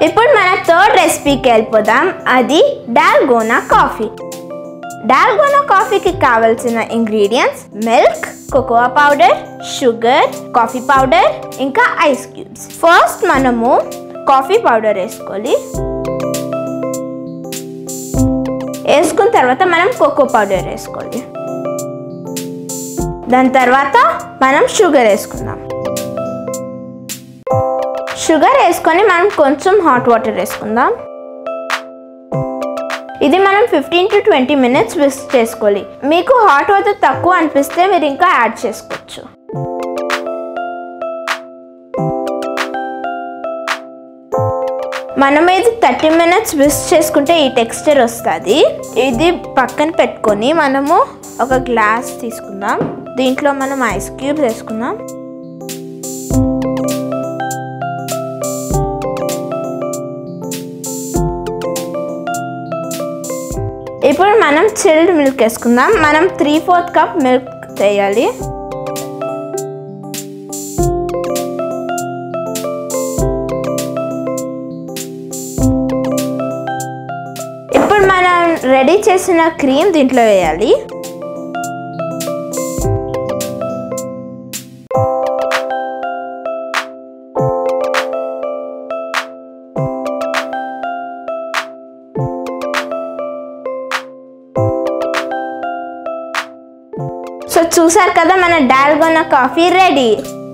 ఇప్పుడు మన థర్డ్ రెసిపీకి వెళ్ళిపోదాం అది డాల్గోనా కాఫీ డాల్గోనా కాఫీకి కావలసిన ingredients milk cocoa powder sugar coffee powder ఇంకా ఐస్ క్యూబ్స్ ఫస్ట్ మనము కాఫీ పౌడర్ వేసుకోవాలి వేసుకున్న తర్వాత మనం కోకో పౌడర్ వేసుకోవాలి దాని తర్వాత మనం షుగర్ వేసుకుందాం షుగర్ వేసుకొని మనం కొంచెం హాట్ వాటర్ వేసుకుందాం ఇది మనం fifteen to twenty minutes whisk చేసుకోవాలి మీకు హాట్ వాటర్ తక్కువ అనిపిస్తే మీరు ఇంకా యాడ్ చేసుకోవచ్చు మనం ఇది థర్టీ మినిట్స్ విస్క్ చేసుకుంటే ఈ టెక్స్చర్ వస్తుంది ఇది పక్కన పెట్టుకొని మనము ఒక గ్లాస్ తీసుకుందాం దీంట్లో మనం ఐస్ క్యూబ్స్ వేసుకుందాం ఇప్పుడు మనం చిల్డ్ మిల్క్ వేసుకుందాం మనం త్రీ ఫోర్త్ కప్ మిల్క్ వేయాలి ఇప్పుడు మనం రెడీ చేసిన క్రీమ్ దీంట్లో వేయాలి సో చూసారు కదా మన డాల్గోనా కాఫీ రెడీ